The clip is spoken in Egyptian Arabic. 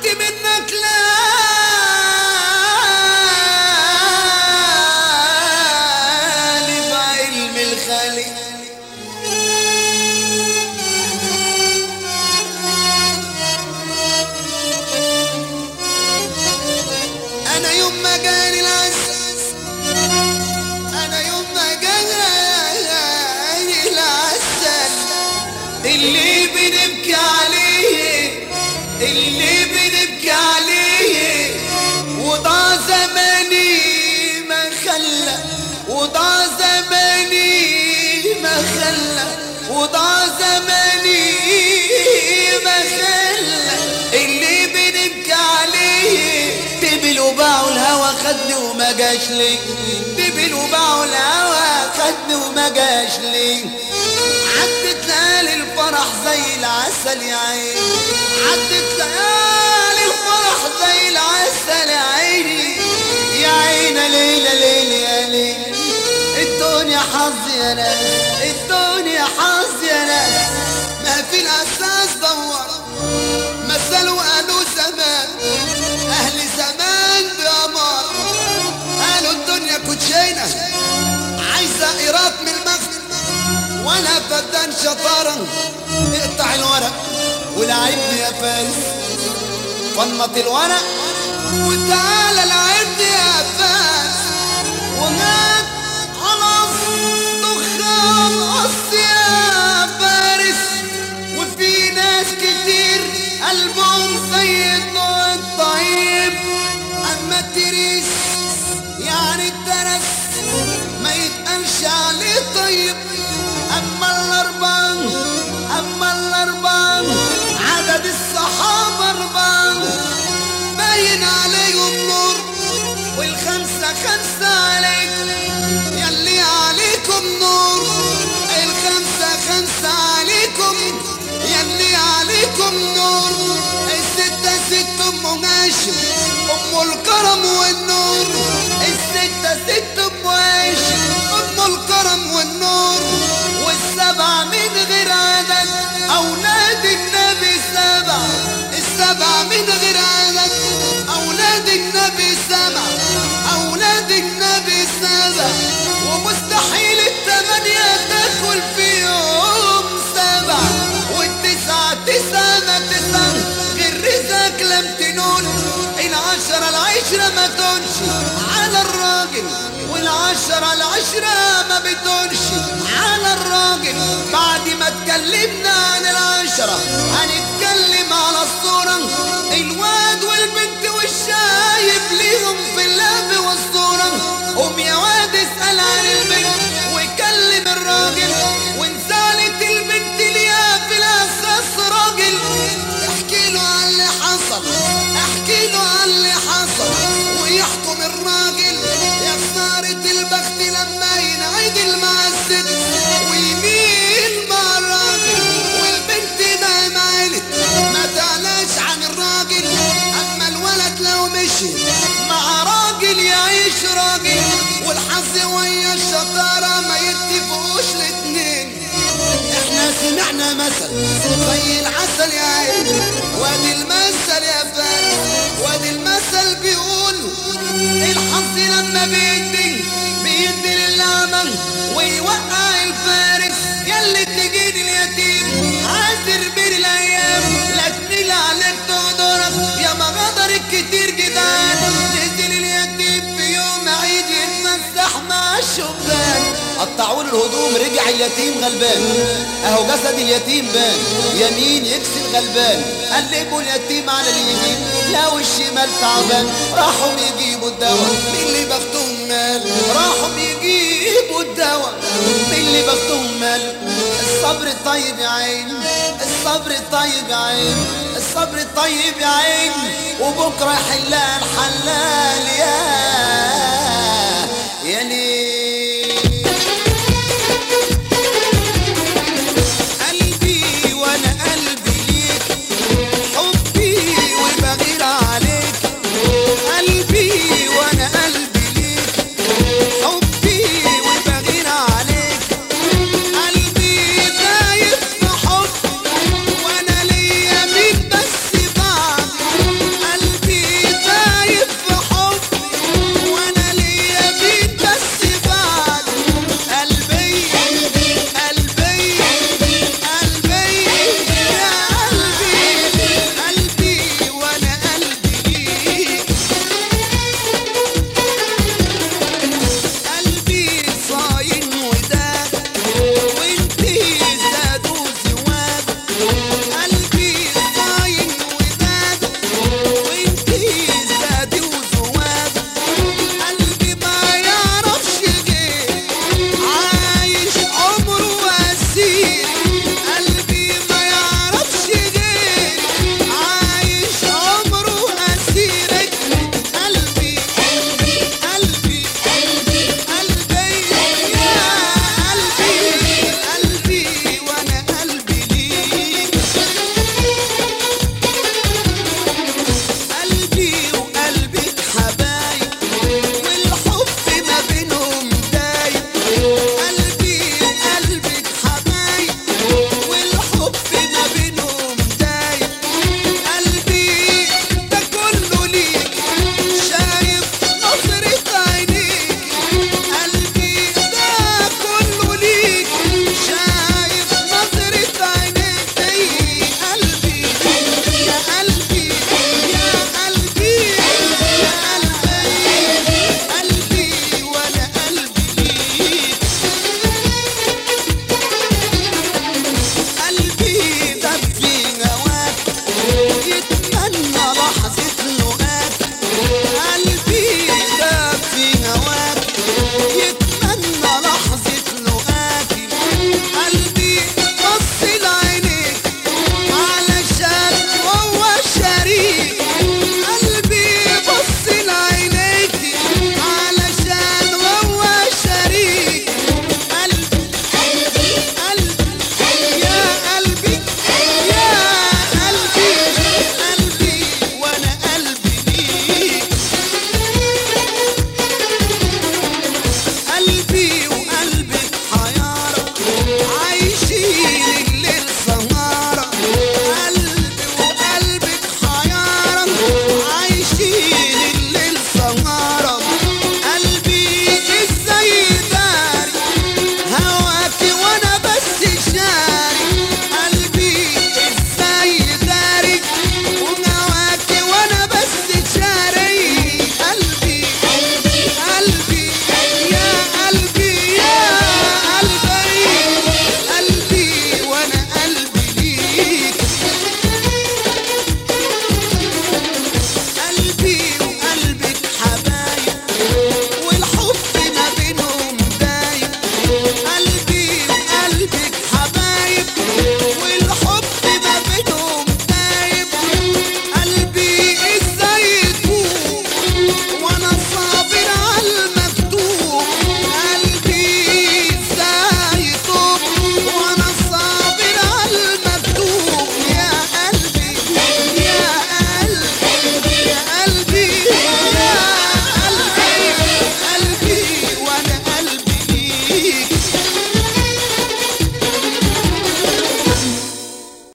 طلبت منك لا بعلم الخالق انا يوم ما جاني العسل انا يوم ما جاني العسل اللي بنبكي عليه اللي بنبكي عليه وضاع زماني ما خلى وضاع زماني ما خلى وضاع زماني ما خلى اللي بنبكي عليه دبل وباعوا الهوى خدني وما جاش لي دبل وباعوا الهوى خدني وما جاش لي عدت ليالي الفرح زي العسل يا عيني عدت ليالي الفرح زي العسل يا عيني يا عيني ليلة ليلة يا ليلة الدنيا حظ يا ناس الدنيا حظ يا ناس ما في الأساس دور مثلوا قالوا زمان أهل زمان بأمار قالوا الدنيا كوتشينة عايزة إيراد من المغرب وانا فدان شطارة اقطع الورق ولعبني يا فارس فنط الورق وتعالى لعبني يا فارس ومات خلاص دخان قص يا فارس وفي ناس كتير قلبهم زي الضوء الطيب اما التريس يعني الدرس ما يتقالش عليه طيب اما الاربعان اما الاربعان عدد الصحابة اربعان باين عليهم نور والخمسة خمسة عليك يلي عليكم نور الخمسة خمسة عليكم يلي عليكم نور الستة ست ام هاشم ام الكرم والنور الستة ست ام هاشم ام الكرم والنور والسبع من غير عدد اولاد النبي سبع السبع من غير عدد اولاد النبي سبع اولاد النبي سبع ومستحيل الثمانية تاكل في يوم سبع والتسعة تسعة ما تسعة غير رزقك لم تنول العشرة العشرة ما تنش على الراجل والعشرة العشرة ما بتنش على الراجل بعد ما اتكلمنا عن العشرة هنتكلم على الصورة الواد والبنت والشايب ليهم في اللعب والصورة قوم يا واد اسأل عن البنت وكلم الراجل وان سالت البنت ليها في الاساس راجل احكي له عن اللي حصل احكي له عن اللي حصل ويحكم الراجل يا خسارة البخت لما ينعدل مع الست ويميل مع الراجل والبنت مهما علت ما تعلاش عن الراجل اما الولد لو مشي مع راجل يعيش راجل والحظ ويا الشطارة ما يتفقوش الاتنين احنا سمعنا مثل زي العسل يا عين وادي المثل يا فارس وادي المثل بيقول الحظ لما بيدي بيدي للعمل ويوقع الفارس يلي تجيد اليتيم عازر بين الايام لا تنيل عليك تقدرك يا ما غدرك كتير جدعان نزل اليتيم في يوم عيد يتمسح مع الشبان قطعوا له الهدوم رجع اليتيم غلبان اهو جسد اليتيم بان يمين يكسي الغلبان قلبوا اليتيم على اليمين لو الشمال تعبان راحوا يجيبوا الدواء مين اللي بختهم مال راحوا يجيبوا الدواء مين اللي بختهم مال الصبر الطيب يا عين الصبر الطيب يا عين الصبر الطيب يا عين وبكره يحلها الحلال يا